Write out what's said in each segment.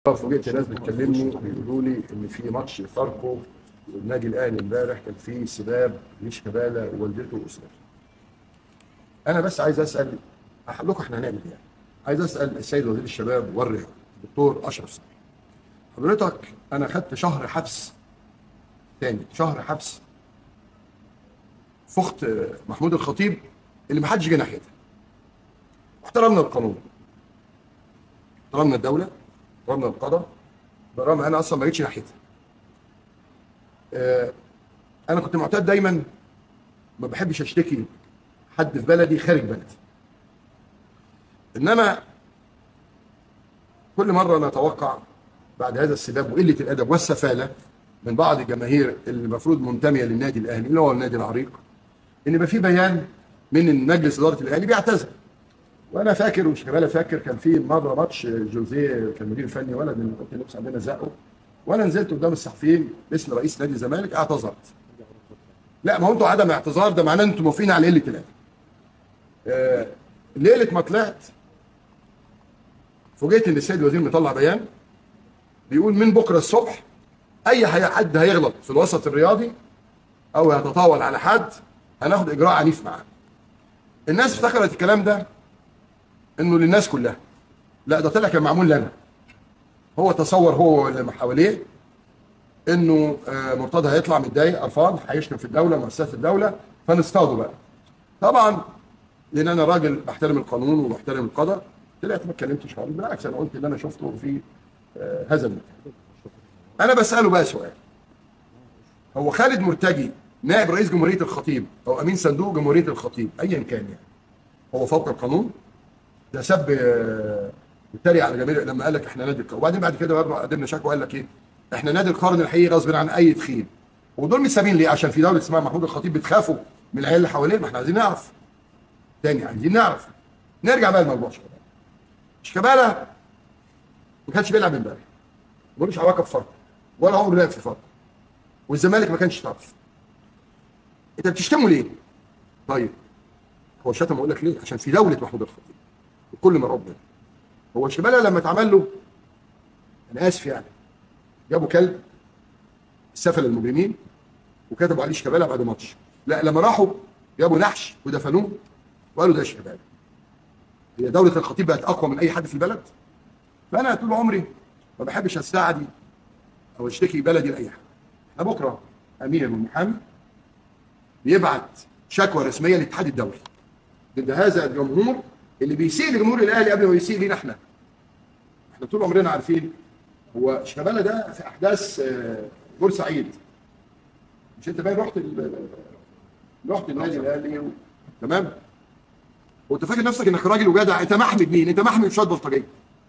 فوجئت ناس بتكلمني بيقولوا لي ان في ماتش فاركو والنادي الاهلي امبارح كان فيه سباب ليش كباله ووالدته واسرته. انا بس عايز اسال هقول لكم احنا هنعمل ايه؟ عايز اسال السيد وزير الشباب والرياضه الدكتور اشرف صبحي. حضرتك انا خدت شهر حبس تاني شهر حبس في اخت محمود الخطيب اللي ما حدش جه ناحيتها. واحترمنا القانون. احترمنا الدوله احترمنا القضاء برغم انا اصلا ما جيتش ناحيتها. آه، انا كنت معتاد دايما ما بحبش اشتكي حد في بلدي خارج بلدي. انما كل مره نتوقع بعد هذا السباب وقله الادب والسفاله من بعض الجماهير اللي المفروض منتميه للنادي الاهلي اللي هو النادي العريق ان يبقى في بيان من مجلس اداره الاهلي بيعتذر وانا فاكر وشيكابالا فاكر كان في مره ماتش جوزيه كان مدير فني ولد من اوضه اللبس عندنا زقه وانا نزلت قدام الصحفيين باسم رئيس نادي الزمالك اعتذرت لا ما هو انتوا عدم اعتذار ده معناه ان انتوا موافقين على قله الادب آه، ليله ما طلعت فوجئت ان السيد الوزير مطلع بيان بيقول من بكره الصبح اي حي- حد هيغلط في الوسط الرياضي او يتطاول على حد هناخد اجراء عنيف معاه الناس افتكرت الكلام ده انه للناس كلها لا ده طلع كان معمول لنا هو تصور هو واللي حواليه انه آه، مرتضى هيطلع متضايق قرفان هيشتم في الدوله مؤسسات الدوله فنصطاده بقى طبعا لان انا راجل بحترم القانون وبحترم القضاء طلعت ما اتكلمتش خالص بالعكس انا قلت اللي انا شفته في آه، هذا المكان انا بساله بقى سؤال هو خالد مرتجي نائب رئيس جمهوريه الخطيب او امين صندوق جمهوريه الخطيب ايا كان يعني هو فوق القانون ده سب آه، بيتريق على جميع لما قال لك احنا نادي القرن وبعدين بعد كده برضه قدمنا شكوى قال لك ايه احنا نادي القرن الحقيقي غصب عن اي تخيل ودول مش سامين ليه عشان في دوله اسمها محمود الخطيب بتخافوا من العيال اللي حواليه ما احنا عايزين نعرف تاني عايزين نعرف نرجع بقى لموضوع شيكابالا شيكابالا ما كانش بيلعب امبارح ملوش علاقه بفرق ولا عمره لعب في فرق والزمالك ما كانش طرف انت بتشتمه ليه؟ طيب هو شتم اقول لك ليه؟ عشان في دوله محمود الخطيب وكل ما ربنا هو شيكابالا لما اتعمل له انا اسف يعني جابوا كلب سفل المجرمين وكتبوا عليه شيكابالا بعد ماتش لا لما راحوا جابوا نحش ودفنوه وقالوا ده شيكابالا هي دوله الخطيب بقت اقوى من اي حد في البلد فانا طول عمري ما بحبش استعدي او اشتكي بلدي لاي حد احنا بكره امير المحامي بيبعت شكوى رسميه للاتحاد الدولي ضد هذا الجمهور اللي بيسيء لجمهور الاهلي قبل ما يسيء لينا احنا احنا طول عمرنا عارفين هو شيكابالا ده في احداث آه، بورسعيد مش انت باين رحت ال- رحت النادي الاهلي و... تمام وانت فاكر نفسك انك راجل وجدع انت محمد مين انت محمد شويه بلطجيه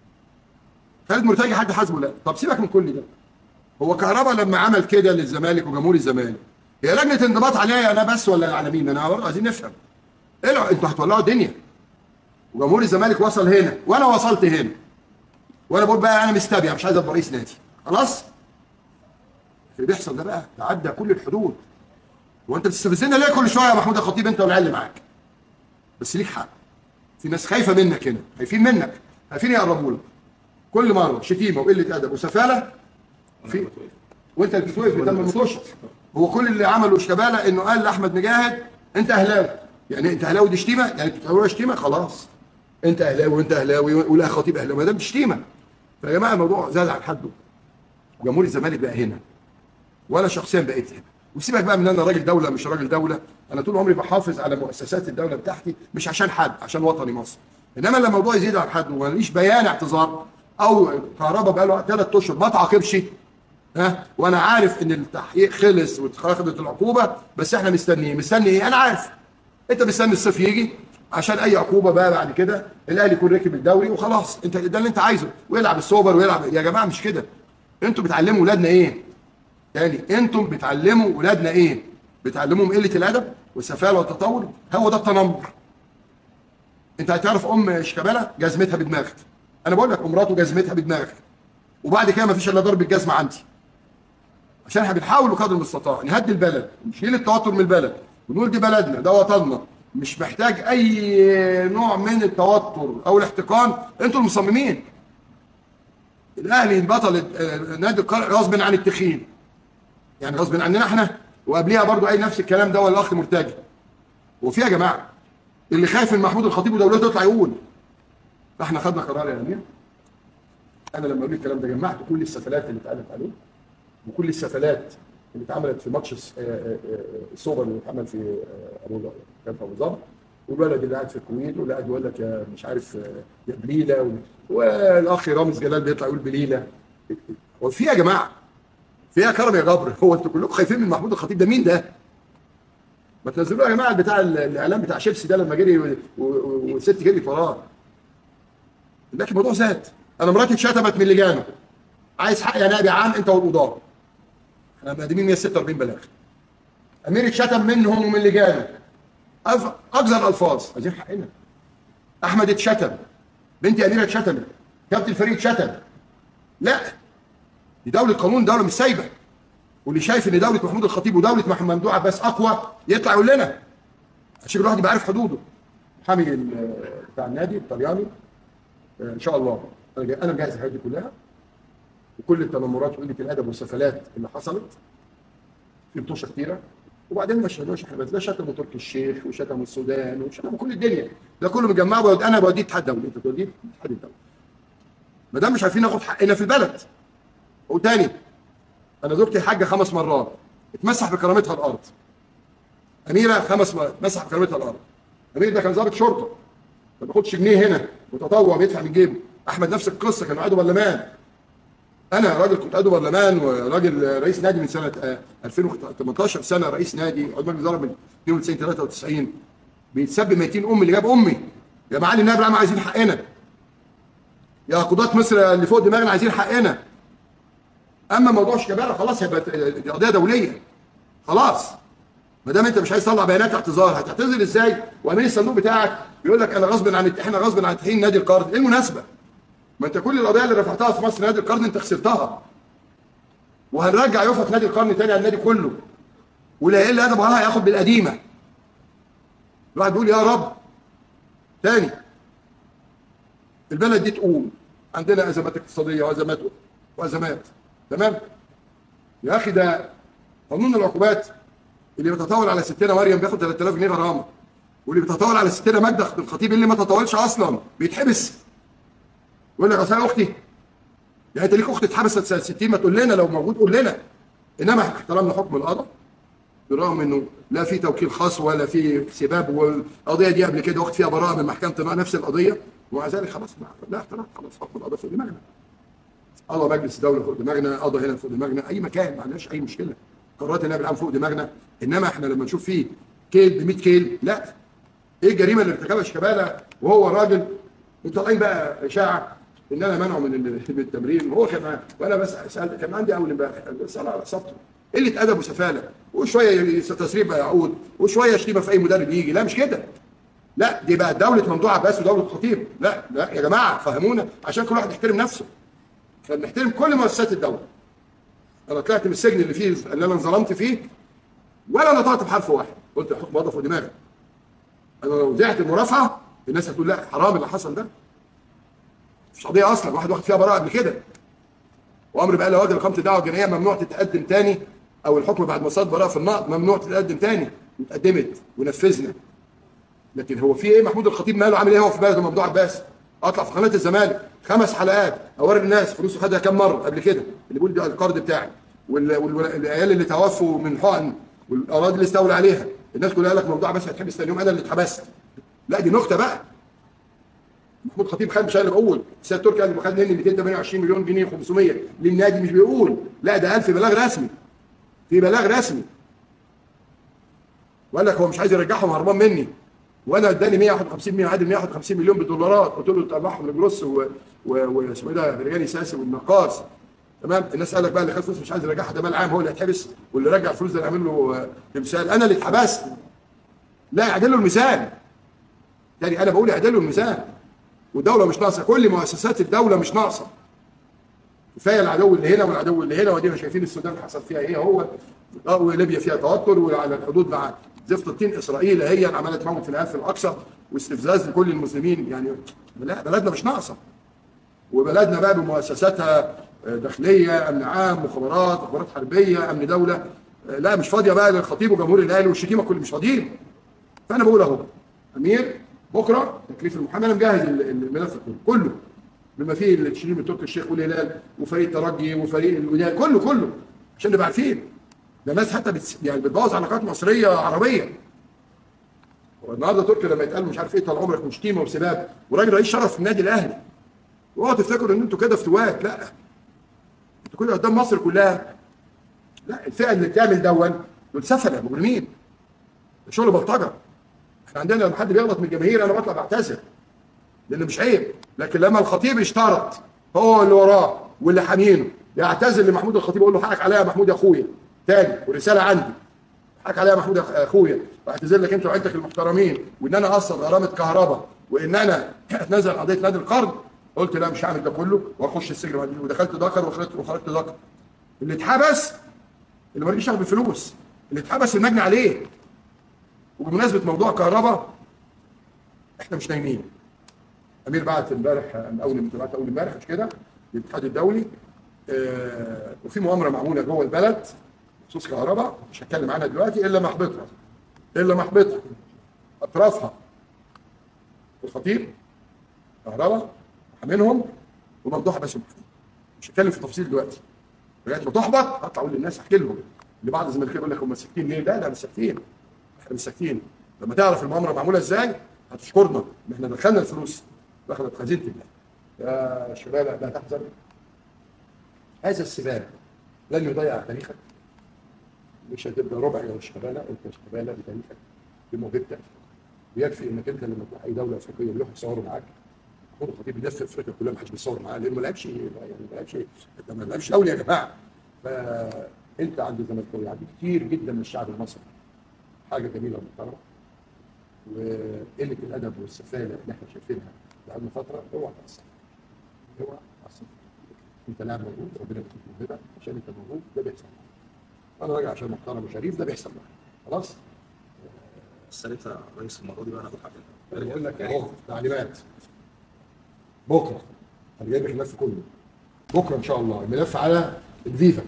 خالد مرتجي حد حاسبه لا طب سيبك من كل ده هو كهربا لما عمل كده للزمالك وجمهور الزمالك هي لجنه انضباط عليا انا بس ولا على مين انا برضه عايزين نفهم العوا انتوا هتولعوا الدنيا وجمهور الزمالك وصل هنا وانا وصلت هنا وانا بقول بقى انا مستبيع مش عايز ابقى رئيس نادي خلاص اللي بيحصل ده بقى تعدى كل الحدود وانت بتستفزنا ليه كل شويه يا محمود الخطيب انت والعيال اللي معاك بس ليك حق في ناس خايفه منك هنا خايفين منك خايفين يقربوا لك كل مره شتيمه وقله ادب وسفاله في وانت اللي بتتوقف قدام المطوشه هو كل اللي عمله شيكابالا انه قال لاحمد مجاهد انت اهلاوي يعني انت اهلاوي دي شتيمه يعني بتقولوا شتيمه خلاص انت اهلاوي وانت اهلاوي ولا خطيب اهلاوي ما ده مش شتيمه فيا جماعه الموضوع زاد عن حده جمهور الزمالك بقى هنا وانا شخصيا بقيت هنا وسيبك بقى من انا راجل دوله مش راجل دوله انا طول عمري بحافظ على مؤسسات الدوله بتاعتي مش عشان حد عشان وطني مصر انما لما الموضوع يزيد عن حد وماليش بيان اعتذار او كهربا بقى له ثلاث اشهر ما تعاقبش ها وانا عارف ان التحقيق خلص واتخذت العقوبه بس احنا مستنيين مستني ايه انا عارف انت مستني الصيف يجي عشان اي عقوبه بقى بعد كده الاهلي يكون ركب الدوري وخلاص انت ده اللي انت عايزه ويلعب السوبر ويلعب يا جماعه مش كده انتوا بتعلموا ولادنا ايه تاني انتم بتعلموا ولادنا ايه بتعلموهم قله الادب والسفاله والتطور هو ده التنمر انت هتعرف ام شيكابالا جزمتها بدماغك انا بقول لك مراته جزمتها بدماغك وبعد كده مفيش الا ضرب الجزمه عندي عشان احنا بنحاول بقدر المستطاع نهدي البلد نشيل التوتر من البلد ونقول دي بلدنا ده وطننا مش محتاج اي نوع من التوتر او الاحتقان انتوا المصممين الاهلي بطل آه، نادي القرن غصب عن التخين يعني غصب عننا احنا وقبليها برضو قال نفس الكلام ده الاخ مرتجي وفي يا جماعه اللي خايف من محمود الخطيب ودولته يطلع يقول فاحنا خدنا قرار يا امير انا لما اقول الكلام ده جمعت كل السفلات اللي اتقالت عليه وكل السفلات اللي اتعملت في ماتش الس- آه، آه، آه، السوبر اللي اتعمل في آه، ابو ظبي كان في ابو ظبي والولد اللي قاعد في الكويت واللي قاعد يقول لك يا مش عارف آه، يا بليله و- والاخ رامز جلال بيطلع يقول بليله هو في يا جماعه فيها كرم يا جبر هو انتوا كلكم خايفين من محمود الخطيب ده مين ده؟ ما تنزلوه يا جماعه بتاع الاعلام بتاع شيبسي ده لما جري و- و- والست جريت وراه لكن الموضوع زاد انا مراتي اتشتمت من لجانه عايز حق يا نائب يا عام انت والقضاه احنا مقدمين 146 بلاغ امير اتشتم منهم ومن لجانه أف- اقذر الفاظ عايزين حقنا احمد اتشتم بنتي اميره اتشتمت كابتن الفريق اتشتم لا دي دوله قانون دوله مش سايبه واللي شايف ان دوله محمود الخطيب ودوله محمد ممدوح عباس اقوى يطلع يقول لنا عشان الواحد يبقى عارف حدوده محامي ال- بتاع النادي الطلياني آه، ان شاء الله انا جاي- انا مجهز الحاجات دي كلها وكل التنمرات وقله الادب والسفلات اللي حصلت في مطوشه كتيره وبعدين ما شتموش احنا بس ده شتموا تركي الشيخ وشتموا السودان وشتموا كل الدنيا ده كله مجمع بود- انا بوديه اتحاد دولي انت بتوديه اتحاد الدولي ما دام مش عارفين ناخد حقنا في البلد وتاني انا زوجتي حاجه خمس مرات اتمسح بكرامتها الارض اميره خمس مرات اتمسح بكرامتها الارض امير ده كان ضابط شرطه ما بياخدش جنيه هنا متطوع بيدفع من جيبه احمد نفس القصه كان عضو برلمان انا راجل كنت عضو برلمان وراجل رئيس نادي من سنه آه، 2018 سنه رئيس نادي عضو مجلس اداره من 92 93 بيتسب 200 ام اللي جاب امي يا معالي النائب العام عايزين حقنا يا قضاة مصر اللي فوق دماغنا عايزين حقنا اما موضوع شيكابالا خلاص هيبقى دي قضيه دوليه خلاص ما دام انت مش عايز تطلع بيانات اعتذار هتعتذر ازاي وامين الصندوق بتاعك بيقول لك انا غصب عن احنا غصب عن تحقيق نادي القرن ايه المناسبه ما انت كل القضايا اللي رفعتها في مصر نادي القرن انت خسرتها وهنرجع يفط نادي القرن تاني على النادي كله واللي هيقل ادب وراها هياخد بالقديمه الواحد بيقول يا رب تاني البلد دي تقوم عندنا ازمات اقتصاديه وازمات وازمات تمام يا اخي ده قانون العقوبات اللي بيتطاول على ستنا مريم بياخد 3000 جنيه غرامه واللي بيتطاول على ستنا مجدة الخطيب اللي ما تطاولش اصلا بيتحبس يقول لك اصل أنا اختي يعني انت ليك اخت اتحبست سنه 60 ما تقول لنا لو موجود قول لنا انما احنا احترمنا حكم القضاء بالرغم انه لا في توكيل خاص ولا في سباب والقضيه دي قبل كده واخد فيها براءه من محكمه النقض نفس القضيه ومع ذلك خلاص ما لا احترام خلاص حكم القضاء فوق دماغنا قضى مجلس الدوله فوق دماغنا قضى هنا فوق دماغنا اي مكان ما عندناش اي مشكله قرارات النائب العام فوق دماغنا انما احنا لما نشوف فيه كيل ب 100 كيل لا ايه الجريمه اللي ارتكبها شيكابالا وهو راجل انتوا طالعين بقى اشاعه ان انا منعه من ال- من التمرين وهو كان وانا بس سالت كان عندي اول امبارح بسال على اصابته قله ادب وسفاله وشويه تسريب يعود وشويه شتيمه في اي مدرب يجي لا مش كده لا دي بقى دوله ممدوح عباس ودوله خطيب لا لا يا جماعه فهمونا عشان كل واحد يحترم نفسه احنا بنحترم كل مؤسسات الدوله انا طلعت من السجن اللي فيه اللي انا انظلمت فيه ولا نطقت بحرف واحد قلت الحكم وضع فوق دماغي انا لو ذعت المرافعه الناس هتقول لا حرام اللي حصل ده مش قضيه اصلا واحد واخد فيها براءه قبل كده وامر بقى لو اقامه الدعوه الجنائيه ممنوع تتقدم تاني او الحكم بعد ما صدر براءه في النقض ممنوع تتقدم تاني واتقدمت ونفذنا لكن هو في ايه محمود الخطيب ماله عامل ايه هو في بلده ممدوح عباس اطلع في قناه الزمالك خمس حلقات اوري الناس فلوسه خدها كام مره قبل كده اللي بيقول ده القرض بتاعي والعيال اللي توفوا من حقن والاراضي اللي استولى عليها الناس كلها قال لك ممدوح عباس هيتحبس ثاني يوم انا اللي اتحبست لا دي نكته بقى محمود خطيب خد مش انا اللي بقول السيد تركي قال خد مني 228 مليون جنيه 500 للنادي مش بيقول لا ده قال في بلاغ رسمي في بلاغ رسمي وقال لك هو مش عايز يرجعهم هربان مني وانا اداني 151 100 عادل 151 مليون بالدولارات قلت له طلعهم لجروس و- و- واسمه ايه ده رجالي ساسي والنقاص تمام الناس قال لك بقى اللي خد فلوس مش عايز يرجعها ده مال عام هو اللي هيتحبس واللي رجع الفلوس ده نعمل له آه، تمثال انا اللي اتحبست لا اعدل له الميزان يعني انا بقول اعدل له الميزان والدوله مش ناقصه كل مؤسسات الدوله مش ناقصه كفايه العدو اللي هنا والعدو اللي هنا ودينا شايفين السودان حصل فيها ايه هو آه، وليبيا فيها توتر وعلى الحدود مع زفت الطين اسرائيل هي عماله تموت في الهلف الاقصى واستفزاز لكل المسلمين يعني لا بلدنا مش ناقصه وبلدنا بقى بمؤسساتها آه، داخليه امن عام مخابرات مخابرات حربيه امن دوله آه، لا مش فاضيه بقى للخطيب وجمهور الاهلي والشتيمه كل مش فاضيين فانا بقول اهو امير بكره تكليف المحامي انا مجهز ال- الملف كله كله بما فيه التشريف من تركي الشيخ والهلال وفريق ترجي وفريق الوداد كله كله عشان نبقى عارفين ده ناس حتى بتس... يعني بتبوظ علاقات مصريه عربيه والنهارده تركي لما يتقال مش عارف ايه طال عمرك وشتيمه وسباب وراجل رئيس شرف في النادي الاهلي اوعوا تفتكروا ان انتوا كده فتوات لا انتوا كده قدام مصر كلها لا الفئه اللي بتعمل دون دول سفله مجرمين ده شغل بلطجه احنا عندنا لما حد بيغلط من الجماهير انا بطلع بعتذر لان مش عيب لكن لما الخطيب يشترط هو اللي وراه واللي حامينه يعتذر لمحمود الخطيب يقول له حقك عليا يا محمود يا اخويا تاني ورساله عندي حقك عليا يا محمود يا اخويا واعتذر لك انت وعيلتك المحترمين وان انا اصلا غرامه كهرباء وان انا اتنازل عن قضيه نادي القرن قلت لا مش هعمل ده كله واخش السجن بعدين. ودخلت ذكر وخرجت وخرجت ذكر اللي اتحبس اللي ما رضيش ياخد الفلوس اللي اتحبس المجني عليه وبمناسبه موضوع كهرباء احنا مش نايمين امير بعت امبارح اول من بعت اول امبارح مش كده للاتحاد الدولي آه وفي مؤامره معموله جوه البلد بخصوص كهرباء مش هتكلم عنها دلوقتي الا محبطها الا محبطها اطرافها الخطيب كهرباء منهم وممدوح بس مش هتكلم في تفاصيل دلوقتي لغايه ما تحبط هطلع اقول للناس احكي لهم لبعض الزمالكيه يقول لك هم ساكتين ليه؟ لا لا مش ساكتين احنا مش ساكتين لما تعرف المؤامره معموله ازاي هتشكرنا ان احنا دخلنا الفلوس دخلت خزينه الله يا شباب لا تحزن هذا السباق لن يضيع تاريخك مش هتبقى ربع يا شبالة انت يا شبالة بتاريخك بموهبتك ويكفي انك انت لما تروح اي دوله افريقيه يروحوا يصوروا معاك محمود الخطيب بيلف افريقيا كلها ما حدش بيصور معاه لانه ما لعبش يعني ما لعبش ده ما لعبش دولي يا جماعه فانت عند الزمالكاوي عندي كتير جدا من الشعب المصري حاجه جميله ومحترمه وقله الادب والسفاله اللي احنا شايفينها بقالنا فتره اوعى تاثر اوعى تاثر انت لاعب موجود ربنا يديك موهبه عشان انت موجود ده بيحصل انا راجع عشان محترم وشريف ده بيحصل معايا خلاص السالفه رئيس المره دي بقى انا حقي انا بقول لك اهو تعليمات بكره انا جايب لك الملف كله بكره ان شاء الله الملف على الفيفا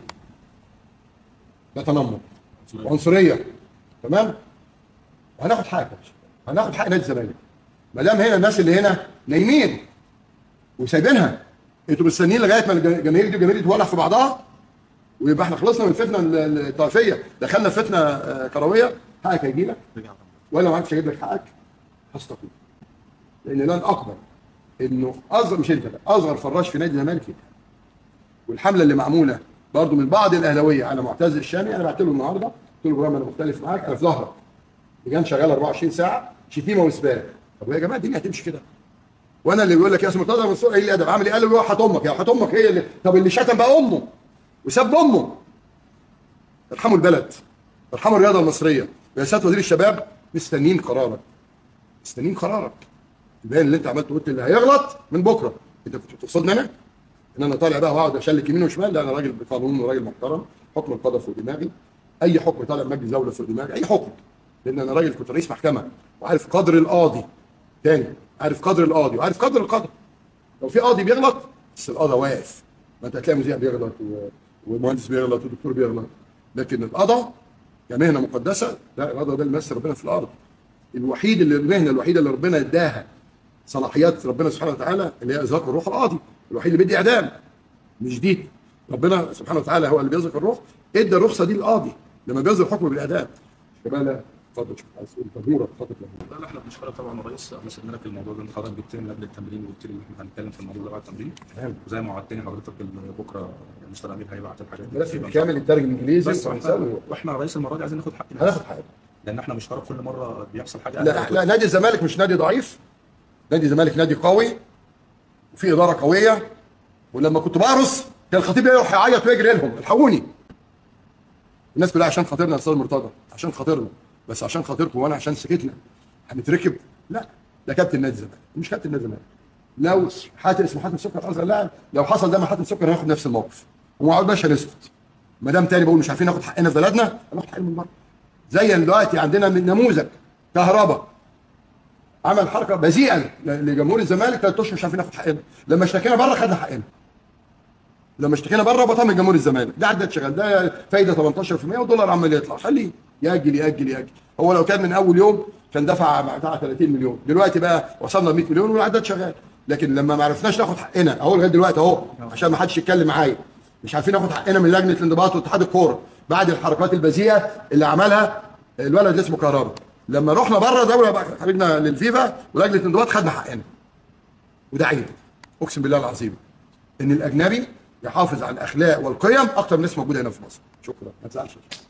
ده تنمر عنصريه تمام وهناخد حقك يا باشا هناخد حق نادي الزمالك ما دام هنا الناس اللي هنا نايمين وسايبينها انتوا مستنيين لغايه ما الجماهير دي والجماهير دي تولع في بعضها ويبقى احنا خلصنا من الفتنه الطائفيه دخلنا في فتنه آه، كرويه حقك هيجي لك رجع ولا ما عرفتش اجيب لك حقك هستقيل لان لن اقبل انه اصغر مش انت بقى، اصغر فراش في نادي الزمالك يتقل. والحمله اللي معموله برضو من بعض الاهلاويه على معتز الشامي انا بعت له النهارده قلت له ابراهيم انا مختلف معاك انا في ظهرك لجان شغاله 24 ساعه شتيمه وسباب طب يا جماعه الدنيا هتمشي كده وانا اللي بيقول لك يا اسم مرتضى منصور ايه الادب عامل ايه قال له وحط امك يا وحط امك هي اللي طب اللي شتم بقى امه وساب امه ارحموا البلد ارحموا الرياضه المصريه يا سياده وزير الشباب مستنيين قرارك مستنيين قرارك يبان اللي انت عملته قلت اللي هيغلط من بكره انت كنت بتقصدني انا ان انا طالع بقى واقعد اشلك يمين وشمال لا انا راجل بقانون وراجل محترم حكم القضاء فوق دماغي اي حكم طالع من مجلس دوله فوق دماغي اي حكم لان انا راجل كنت رئيس محكمه وعارف قدر القاضي تاني عارف قدر القاضي وعارف قدر القدر لو في قاضي بيغلط بس القضاء واقف ما انت هتلاقي مذيع بيغلط و- ومهندس بيغلط ودكتور بيغلط لكن القضاء كمهنه مقدسه لا القضاء ده اللي يمثل ربنا في الارض الوحيد اللي المهنه الوحيده اللي ربنا اداها صلاحيات ربنا سبحانه وتعالى اللي هي ازهاق الروح القاضي الوحيد اللي بيدي اعدام مش دي ربنا سبحانه وتعالى هو اللي بيزهق الروح ادى الرخصه دي للقاضي لما بيصدر الحكم بالاعدام شباب اتفضل شوف عايز تقول تدميره اتفضل لا لا احنا بنشكرك طبعا يا ريس انا سيبنا لك الموضوع ده انت حضرتك جبتني من قبل التمرين وقلت لي ان احنا هنتكلم في الموضوع ده بعد التمرين تمام وزي ما وعدتني حضرتك ال- بكره مستر امير هيبعت الحاجات دي ملف بالكامل يترجم انجليزي بس وفرنساوي واحنا واحنا رئيس المره دي عايزين ناخد حقنا هناخد حاجه لان احنا مش طرف كل مره بيحصل حاجه لا لا نادي الزمالك مش نادي ضعيف نادي الزمالك نادي قوي وفي اداره قويه ولما كنت بقرص كان الخطيب يروح يعيط ويجري لهم الحقوني الناس كلها عشان خاطرنا يا استاذ مرتضى عشان خاطرنا بس عشان خاطركم وانا عشان سكتنا هنتركب لا ده كابتن نادي الزمالك مش كابتن نادي الزمالك لو حاتم اسمه حاتم سكر اصغر لاعب لو حصل ده مع حاتم سكر هناخد نفس الموقف وما عدناش هنسكت ما دام تاني بقول مش عارفين ناخد حقنا في بلدنا هناخد حقنا من بره زي دلوقتي عندنا من نموذج كهرباء عمل حركه بذيئه ل- لجمهور الزمالك ثلاث اشهر مش عارفين ناخد حقنا لما اشتكينا بره خدنا حقنا لما اشتكينا بره بطمن جمهور الزمالك ده عدد شغال ده فايده 18% والدولار عمال يطلع خليه ياجل ياجل ياجل هو لو كان من اول يوم كان دفع بتاع 30 مليون دلوقتي بقى وصلنا ل 100 مليون والعدد شغال لكن لما ما عرفناش ناخد حقنا اهو لغايه دلوقتي اهو عشان ما حدش يتكلم معايا مش عارفين ناخد حقنا من لجنه الانضباط واتحاد الكوره بعد الحركات البذيئه اللي عملها الولد اللي اسمه كهربا لما رحنا بره دوله بقى خرجنا للفيفا ولجنه الانضباط خدنا حقنا وده عيب اقسم بالله العظيم ان الاجنبي يحافظ على الاخلاق والقيم اكتر من ناس موجوده هنا في مصر شكرا ما تزعلش